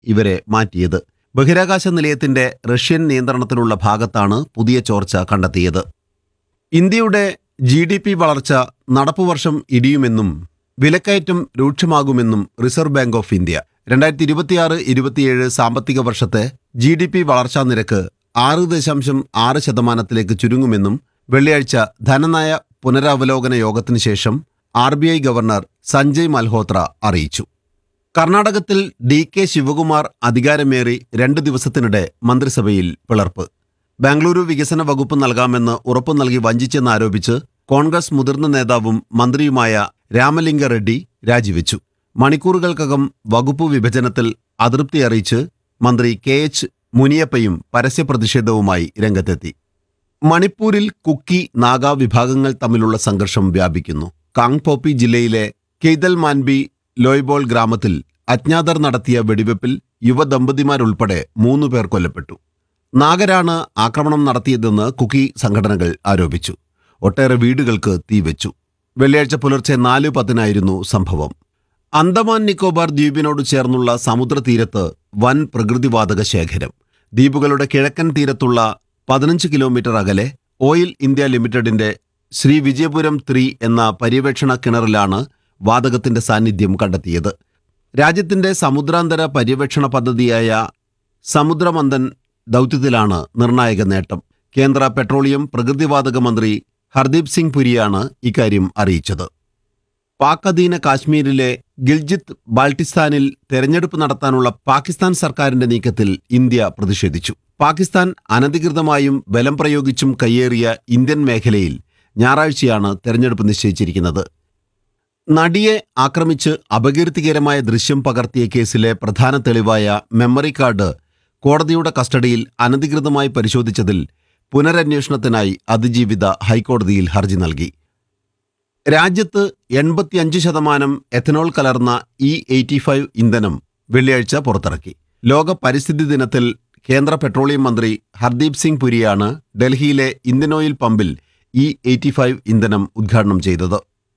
ഇവരെ മാറ്റിയത് ബഹിരാകാശ നിലയത്തിന്റെ റഷ്യൻ നിയന്ത്രണത്തിലുള്ള ഭാഗത്താണ് പുതിയ ചോർച്ച കണ്ടെത്തിയത് ഇന്ത്യയുടെ ജി ഡി പി വളർച്ച നടപ്പുവർഷം ഇടിയുമെന്നും വിലക്കയറ്റം രൂക്ഷമാകുമെന്നും റിസർവ് ബാങ്ക് ഓഫ് ഇന്ത്യ രണ്ടായിരത്തി ഇരുപത്തിയാറ് ഇരുപത്തിയേഴ് സാമ്പത്തിക വർഷത്തെ ജി ഡി പി വളർച്ചാ നിരക്ക് ആറ് ദശാംശം ആറ് ശതമാനത്തിലേക്ക് ചുരുങ്ങുമെന്നും വെള്ളിയാഴ്ച ധനനയ പുനരവലോകന യോഗത്തിന് ശേഷം R B I governor Sanjay Malhotra അറിയിച്ചു കർണാടകത്തിൽ ഡി കെ ശിവകുമാർ അധികാരമേറി രണ്ട് ദിവസത്തിനിടെ മന്ത്രിസഭയിൽ പിളർപ്പ് ബാംഗ്ലൂരു വികസന വകുപ്പ് നൽകാമെന്ന് ഉറപ്പു നൽകി വഞ്ചിച്ചെന്നാരോപിച്ച് കോൺഗ്രസ് മുതിർന്ന നേതാവും മന്ത്രിയുമായ രാമലിംഗ റെഡ്ഡി രാജിവെച്ചു മണിക്കൂറുകൾക്കകം വകുപ്പ് വിഭജനത്തിൽ അതൃപ്തി അറിയിച്ച് മന്ത്രി കെ എച്ച് മുനിയപ്പയും പരസ്യ പ്രതിഷേധവുമായി രംഗത്തെത്തി മണിപ്പൂരിൽ കുക്കി നാഗ വിഭാഗങ്ങൾ തമ്മിലുള്ള സംഘർഷം വ്യാപിക്കുന്നു കാങ്പോപ്പി ജില്ലയിലെ കെയ്തൽ മാൻബി ലോയ്ബോൾ ഗ്രാമത്തിൽ അജ്ഞാതർ നടത്തിയ വെടിവെപ്പിൽ യുവദമ്പതിമാരുൾപ്പെടെ മൂന്നു പേർ കൊല്ലപ്പെട്ടു നാഗരാണ് ആക്രമണം നടത്തിയതെന്ന് കുക്കി സംഘടനകൾ ആരോപിച്ചു ഒട്ടേറെ വീടുകൾക്ക് തീവെച്ചു വെള്ളിയാഴ്ച പുലർച്ചെ നാല് പത്തിനായിരുന്നു സംഭവം അന്തമാൻ നിക്കോബാർ ദ്വീപിനോട് ചേർന്നുള്ള സമുദ്രതീരത്ത് വൻ പ്രകൃതിവാതക ശേഖരം ദ്വീപുകളുടെ കിഴക്കൻ തീരത്തുള്ള പതിനഞ്ച് കിലോമീറ്റർ അകലെ ഓയിൽ ഇന്ത്യ ലിമിറ്റഡിന്റെ ശ്രീ വിജയപുരം ത്രീ എന്ന പര്യവേക്ഷണ കിണറിലാണ് വാതകത്തിന്റെ സാന്നിധ്യം കണ്ടെത്തിയത് രാജ്യത്തിന്റെ സമുദ്രാന്തര പര്യവേക്ഷണ പദ്ധതിയായ സമുദ്രമന്ഥൻ ദൗത്യത്തിലാണ് നിർണായക നേട്ടം കേന്ദ്ര പെട്രോളിയം പ്രകൃതിവാതക മന്ത്രി ഹർദീപ് സിംഗ് പുരിയാണ് ഇക്കാര്യം അറിയിച്ചത് പാക് അധീന കാശ്മീരിലെ ഗിൽജിത്ത് ബാൾട്ടിസ്ഥാനിൽ തെരഞ്ഞെടുപ്പ് നടത്താനുള്ള പാകിസ്ഥാൻ സർക്കാരിന്റെ നീക്കത്തിൽ ഇന്ത്യ പ്രതിഷേധിച്ചു പാകിസ്ഥാൻ അനധികൃതമായും ബലം പ്രയോഗിച്ചും കയ്യേറിയ ഇന്ത്യൻ മേഖലയിൽ ഞായറാഴ്ചയാണ് തെരഞ്ഞെടുപ്പ് നിശ്ചയിച്ചിരിക്കുന്നത് നടിയെ ആക്രമിച്ച് അപകീർത്തികരമായ ദൃശ്യം പകർത്തിയ കേസിലെ പ്രധാന തെളിവായ മെമ്മറി കാർഡ് കോടതിയുടെ കസ്റ്റഡിയിൽ അനധികൃതമായി പരിശോധിച്ചതിൽ പുനരന്വേഷണത്തിനായി അതിജീവിത ഹൈക്കോടതിയിൽ ഹർജി നൽകി രാജ്യത്ത് എൺപത്തിയഞ്ച് ശതമാനം എഥനോൾ കലർന്ന ഇ എയ്റ്റി ഫൈവ് ഇന്ധനം വെള്ളിയാഴ്ച പുറത്തിറക്കി ലോക പരിസ്ഥിതി ദിനത്തിൽ കേന്ദ്ര പെട്രോളിയം മന്ത്രി ഹർദീപ് സിംഗ് പുരിയാണ് ഡൽഹിയിലെ ഇന്ത്യൻ ഓയിൽ പമ്പിൽ ഇ എയ്റ്റി ഫൈവ് ഇന്ധനം ഉദ്ഘാടനം ചെയ്തത്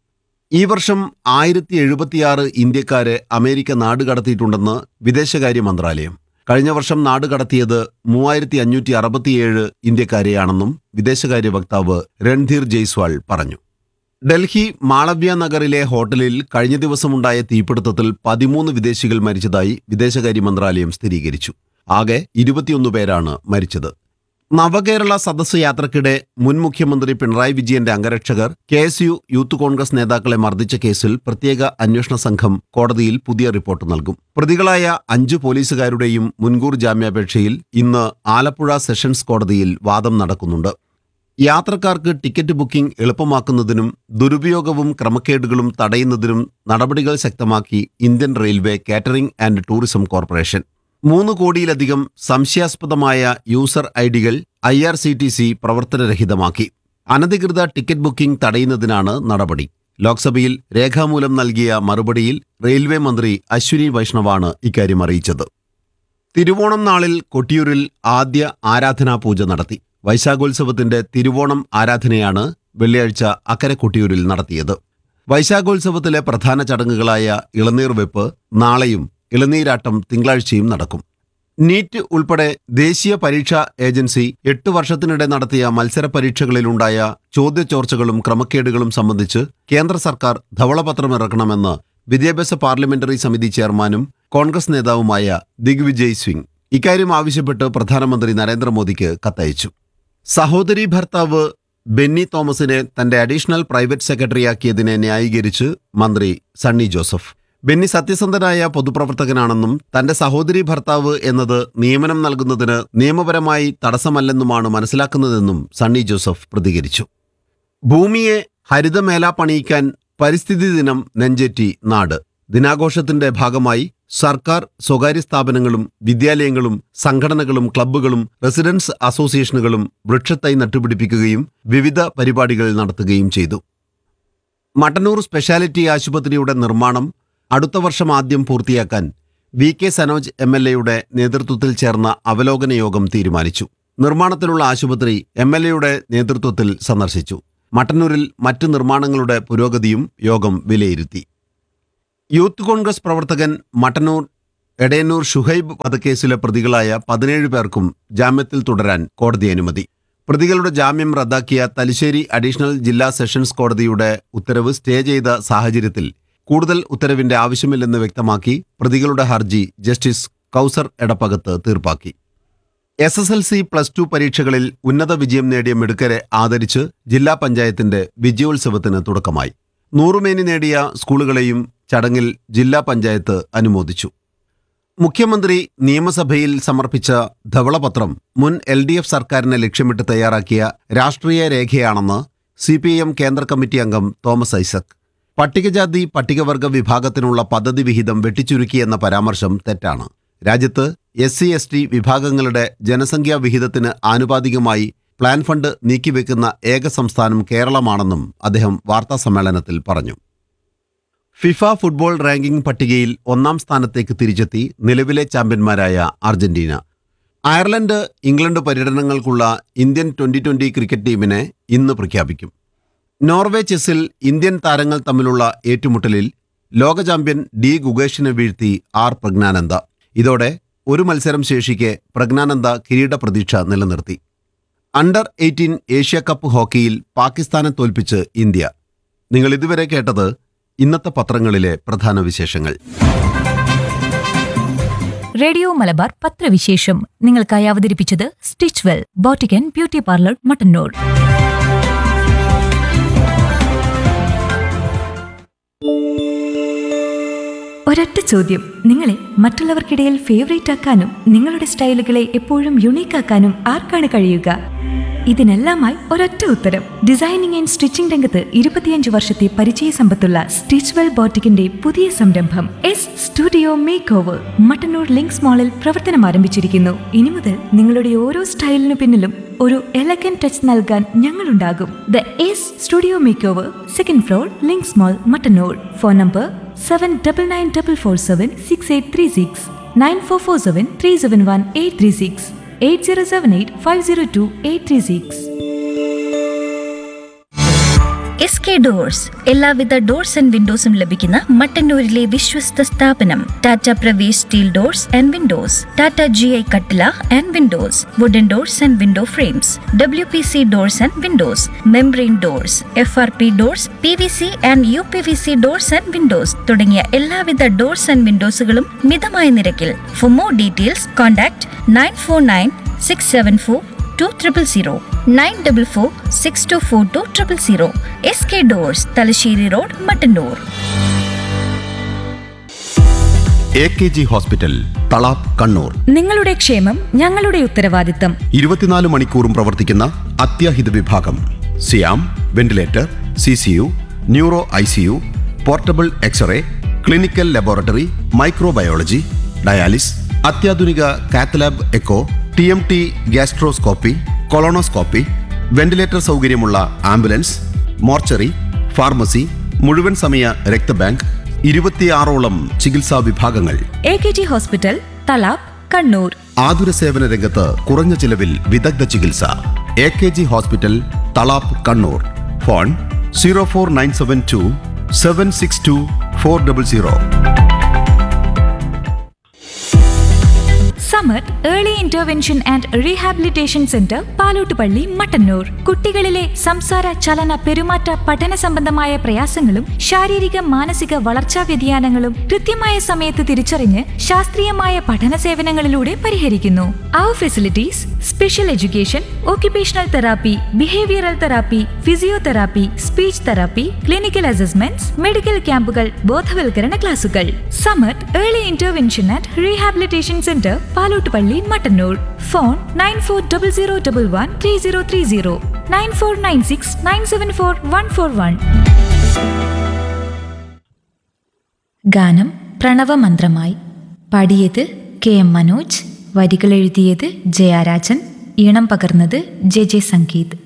ഈ വർഷം ആയിരത്തി എഴുപത്തിയാറ് ഇന്ത്യക്കാരെ അമേരിക്ക നാടുകടത്തിയിട്ടുണ്ടെന്ന് വിദേശകാര്യ മന്ത്രാലയം കഴിഞ്ഞ വർഷം നാടുകടത്തിയത് മൂവായിരത്തി അഞ്ഞൂറ്റി അറുപത്തിയേഴ് ഇന്ത്യക്കാരെയാണെന്നും വിദേശകാര്യ വക്താവ് രൺധീർ ജയ്സ്വാൾ പറഞ്ഞു ഡൽഹി മാളവ്യ നഗറിലെ ഹോട്ടലിൽ കഴിഞ്ഞ ദിവസമുണ്ടായ തീപിടുത്തത്തിൽ പതിമൂന്ന് വിദേശികൾ മരിച്ചതായി വിദേശകാര്യ മന്ത്രാലയം സ്ഥിരീകരിച്ചു ആകെ ഇരുപത്തിയൊന്ന് പേരാണ് മരിച്ചത് നവകേരള സദസ്സ് യാത്രക്കിടെ മുൻ മുഖ്യമന്ത്രി പിണറായി വിജയന്റെ അംഗരക്ഷകർ K S U youth Congress നേതാക്കളെ മർദ്ദിച്ച കേസിൽ പ്രത്യേക അന്വേഷണ സംഘം കോടതിയിൽ പുതിയ റിപ്പോർട്ട് നൽകും പ്രതികളായ അഞ്ചു പോലീസുകാരുടെയും മുൻകൂർ ജാമ്യാപേക്ഷയിൽ ഇന്ന് ആലപ്പുഴ സെഷൻസ് കോടതിയിൽ വാദം നടക്കുന്നുണ്ട് യാത്രക്കാർക്ക് ടിക്കറ്റ് ബുക്കിംഗ് എളുപ്പമാക്കുന്നതിനും ദുരുപയോഗവും ക്രമക്കേടുകളും തടയുന്നതിനും നടപടികൾ ശക്തമാക്കി Indian Railway catering and tourism corporation മൂന്ന് കോടിയിലധികം സംശയാസ്പദമായ യൂസർ ഐ ഡികൾ I R C T C പ്രവർത്തനരഹിതമാക്കി അനധികൃത ടിക്കറ്റ് ബുക്കിംഗ് തടയുന്നതിനാണ് നടപടി ലോക്സഭയിൽ രേഖാമൂലം നൽകിയ മറുപടിയിൽ റെയിൽവേ മന്ത്രി അശ്വിനി വൈഷ്ണവാണ് ഇക്കാര്യം അറിയിച്ചത് തിരുവോണം നാളിൽ കൊട്ടിയൂരിൽ ആദ്യ ആരാധനാ പൂജ നടത്തി വൈശാഖോത്സവത്തിന്റെ തിരുവോണം ആരാധനയാണ് വെള്ളിയാഴ്ച അക്കരെ കൊട്ടിയൂരിൽ നടത്തിയത് വൈശാഖോത്സവത്തിലെ പ്രധാന ചടങ്ങുകളായ ഇളനീർ വെപ്പ് നാളെയും ഇളനീരാട്ടം തിങ്കളാഴ്ചയും നടക്കും നീറ്റ് ഉൾപ്പെടെ ദേശീയ പരീക്ഷാ ഏജൻസി എട്ട് വർഷത്തിനിടെ നടത്തിയ മത്സര പരീക്ഷകളിലുണ്ടായ ചോദ്യചോർച്ചകളും ക്രമക്കേടുകളും സംബന്ധിച്ച് കേന്ദ്ര സർക്കാർ ധവളപത്രം ഇറക്കണമെന്ന് വിദ്യാഭ്യാസ പാർലമെന്ററി സമിതി ചെയർമാനും കോൺഗ്രസ് നേതാവുമായ ദിഗ്വിജയ് സിംഗ് ഇക്കാര്യം ആവശ്യപ്പെട്ട് പ്രധാനമന്ത്രി നരേന്ദ്രമോദിക്ക് കത്തയച്ചു സഹോദരി ഭർത്താവ് ബെന്നി തോമസിനെ തന്റെ അഡീഷണൽ പ്രൈവറ്റ് സെക്രട്ടറിയാക്കിയതിനെ ന്യായീകരിച്ച് മന്ത്രി സണ്ണി ജോസഫ് ബെന്നി സത്യസന്ധനായ പൊതുപ്രവർത്തകനാണെന്നും തന്റെ സഹോദരി ഭർത്താവ് എന്നത് നിയമനം നൽകുന്നതിന് നിയമപരമായി തടസ്സമല്ലെന്നുമാണ് മനസ്സിലാക്കുന്നതെന്നും സണ്ണി ജോസഫ് പ്രതികരിച്ചു ഭൂമിയെ ഹരിതമേല പണിയിക്കാൻ പരിസ്ഥിതി ദിനം നെഞ്ചേറ്റി നാട് ദിനാഘോഷത്തിന്റെ ഭാഗമായി സർക്കാർ സ്വകാര്യ സ്ഥാപനങ്ങളും വിദ്യാലയങ്ങളും സംഘടനകളും ക്ലബ്ബുകളും റെസിഡൻസ് അസോസിയേഷനുകളും വൃക്ഷത്തൈ നട്ടുപിടിപ്പിക്കുകയും വിവിധ പരിപാടികൾ നടത്തുകയും ചെയ്തു മട്ടന്നൂർ സ്പെഷ്യാലിറ്റി ആശുപത്രിയുടെ നിർമ്മാണം അടുത്ത വർഷം ആദ്യം പൂർത്തിയാക്കാൻ V K Sanoj M L എയുടെ നേതൃത്വത്തിൽ ചേർന്ന അവലോകന യോഗം തീരുമാനിച്ചു നിർമ്മാണത്തിലുള്ള ആശുപത്രി എം എൽ എയുടെ നേതൃത്വത്തിൽ സന്ദർശിച്ചു മട്ടന്നൂരിൽ മറ്റ് നിർമ്മാണങ്ങളുടെ പുരോഗതിയും യോഗം വിലയിരുത്തി യൂത്ത് കോൺഗ്രസ് പ്രവർത്തകൻ മട്ടന്നൂർ എടയന്നൂർ ഷുഹൈബ് വധക്കേസിലെ പ്രതികളായ പതിനേഴ് പേർക്കും ജാമ്യത്തിൽ തുടരാൻ കോടതി അനുമതി പ്രതികളുടെ ജാമ്യം റദ്ദാക്കിയ തലശ്ശേരി അഡീഷണൽ ജില്ലാ സെഷൻസ് കോടതിയുടെ ഉത്തരവ് സ്റ്റേ ചെയ്ത സാഹചര്യത്തിൽ കൂടുതൽ ഉത്തരവിന്റെ ആവശ്യമില്ലെന്ന് വ്യക്തമാക്കി പ്രതികളുടെ ഹർജി ജസ്റ്റിസ് കൗസർ എടപ്പകത്ത് തീർപ്പാക്കി S S L C plus two പരീക്ഷകളിൽ ഉന്നത വിജയം നേടിയ മിടുക്കരെ ആദരിച്ച് ജില്ലാ പഞ്ചായത്തിന്റെ വിജയോത്സവത്തിന് തുടക്കമായി നൂറുമേനി നേടിയ സ്കൂളുകളെയും ചടങ്ങിൽ ജില്ലാ പഞ്ചായത്ത് അനുമോദിച്ചു മുഖ്യമന്ത്രി നിയമസഭയിൽ സമർപ്പിച്ച ധവളപത്രം മുൻ എൽ ഡി എഫ് സർക്കാരിനെ ലക്ഷ്യമിട്ട് തയ്യാറാക്കിയ രാഷ്ട്രീയ രേഖയാണെന്ന് സി പി എം കേന്ദ്ര കമ്മിറ്റി അംഗം തോമസ് ഐസക് പട്ടികജാതി പട്ടികവർഗ വിഭാഗത്തിനുള്ള പദ്ധതി വിഹിതം വെട്ടിച്ചുരുക്കിയെന്ന പരാമർശം തെറ്റാണ് രാജ്യത്ത് എസ് സി എസ് ടി വിഭാഗങ്ങളുടെ ജനസംഖ്യാ വിഹിതത്തിന് ആനുപാതികമായി പ്ലാൻ ഫണ്ട് നീക്കിവെക്കുന്ന ഏക സംസ്ഥാനം കേരളമാണെന്നും അദ്ദേഹം വാർത്താസമ്മേളനത്തിൽ പറഞ്ഞു ഫിഫ ഫുട്ബോൾ റാങ്കിംഗ് പട്ടികയിൽ ഒന്നാം സ്ഥാനത്തേക്ക് തിരിച്ചെത്തി നിലവിലെ ചാമ്പ്യന്മാരായ അർജന്റീന അയർലൻഡ് ഇംഗ്ലണ്ട് പര്യടനങ്ങൾക്കുള്ള ഇന്ത്യൻ ട്വന്റി ട്വന്റി ക്രിക്കറ്റ് ടീമിനെ ഇന്ന് പ്രഖ്യാപിക്കും നോർവേ ചെസ്സിൽ ഇന്ത്യൻ താരങ്ങൾ തമ്മിലുള്ള ഏറ്റുമുട്ടലിൽ ലോക ചാമ്പ്യൻ ഡി ഗുഗേഷിനെ വീഴ്ത്തി ആർ പ്രജ്ഞാനന്ദ ഇതോടെ ഒരു മത്സരം ശേഷിക്കെ പ്രജ്ഞാനന്ദ കിരീട പ്രതീക്ഷ നിലനിർത്തി അണ്ടർ എയ്റ്റീൻ ഏഷ്യ കപ്പ് ഹോക്കിയിൽ പാകിസ്ഥാനെ തോൽപ്പിച്ച് ഇന്ത്യ നിങ്ങൾ ഇതുവരെ കേട്ടത് ഇന്നത്തെ പത്രങ്ങളിലെ പ്രധാന വിശേഷങ്ങൾ റേഡിയോ മലബാർ പത്രവിശേഷം നിങ്ങൾക്കായി അവതരിപ്പിച്ചത് Stitch Well boutique and beauty parlour Mattannur ഒരൊറ്റ ചോദ്യം നിങ്ങളെ മറ്റുള്ളവർക്കിടയിൽ ഫേവറേറ്റ് ആക്കാനും നിങ്ങളുടെ സ്റ്റൈലുകളെ എപ്പോഴും യുണീക്ക് ആക്കാനും ആർക്കാണ് കഴിയുക ഇതിനെല്ലാമായി ഒരൊറ്റ ഉത്തരം ഡിസൈനിങ് ആൻഡ് സ്റ്റിച്ചിംഗ് രംഗത്ത് ഇരുപത്തിയഞ്ച് വർഷത്തെ പരിചയ സമ്പത്തുള്ള സ്റ്റിച്ച് വെൽ ബോട്ടിക്കിന്റെ പുതിയ സംരംഭം S studio make over Mattannur Links മാളിൽ പ്രവർത്തനം ആരംഭിച്ചിരിക്കുന്നു ഇനി മുതൽ നിങ്ങളുടെ ഓരോ സ്റ്റൈലിനു പിന്നിലും ഒരു എലഗൻ ടച്ച് നൽകാൻ ഞങ്ങളുണ്ടാകും the S studio make over second floor Links mall Mattannur phone number seven double nine double four seven six eight three six nine four four seven three seven one eight three six eight zero seven eight five zero two eight three six S K doors എല്ലാവിധ doors and വിൻഡോസും ലഭിക്കുന്ന മട്ടന്നൂരിലെ വിശ്വസ്ത സ്ഥാപനം Tata Pravesh steel doors and windows Tata G I കട്ടില and Windows wooden doors and window frames W P C doors and windows membrane doors F R P doors P V C and U P V C doors and windows തുടങ്ങിയ എല്ലാവിധ doors and വിൻഡോസുകളും മിതമായ നിരക്കിൽ for more details contact nine four nine six seven four two triple zero nine double four six two four two triple zero S K doors Thalassery road Mattannur A K G hospital Thalap Kannur നിങ്ങളുടെ ക്ഷേമം ഞങ്ങളുടെ ഉത്തരവാദിത്തം ഇരുപത്തിനാല് മണിക്കൂറും പ്രവർത്തിക്കുന്ന അത്യാഹിത വിഭാഗം സിയാം ventilator C C U neuro I C U portable x-ray clinical laboratory microbiology dialysis അത്യാധുനിക cath lab echo T M T gastroscopy colonoscopy ventilator സൗകര്യമുള്ള ആംബുലൻസ് മോർച്ചറി ഫാർമസി മുഴുവൻ സമയ രക്തബാങ്ക് ഇരുപത്തിയാറോളം ചികിത്സാ വിഭാഗങ്ങൾ A K G hospital Thalap Kannur ആതുര സേവന രംഗത്ത് കുറഞ്ഞ ചിലവിൽ വിദഗ്ധ ചികിത്സ A K G hospital Thalap Kannur phone zero four nine seven two seven six two four double zero Samath early intervention and rehabilitation centre Palottupalli Mattannur കുട്ടികളിലെ സംസാര ചലന പെരുമാറ്റ പഠന സംബന്ധമായ പ്രയാസങ്ങളും ശാരീരിക മാനസിക വളർച്ചാ വ്യതിയാനങ്ങളും കൃത്യമായ സമയത്ത് തിരിച്ചറിഞ്ഞ് ശാസ്ത്രീയമായ പഠന സേവനങ്ങളിലൂടെ പരിഹരിക്കുന്നു അവർ facilities special education occupational therapy behavioural therapy physiotherapy speech therapy clinical assessments medical ക്യാമ്പുകൾ ബോധവൽക്കരണ ക്ലാസുകൾ Samath early intervention and rehabilitation centre Palottupalli Mattannur phone nine four double zero double one three zero three zero nine four nine six nine seven four one four one ഗാനം പ്രണവമന്ത്രമായി പാടിയത് K M Manoj വരികൾ എഴുതിയത് ജയാരാജൻ ഈണം പകർന്നത് J J Sangeeth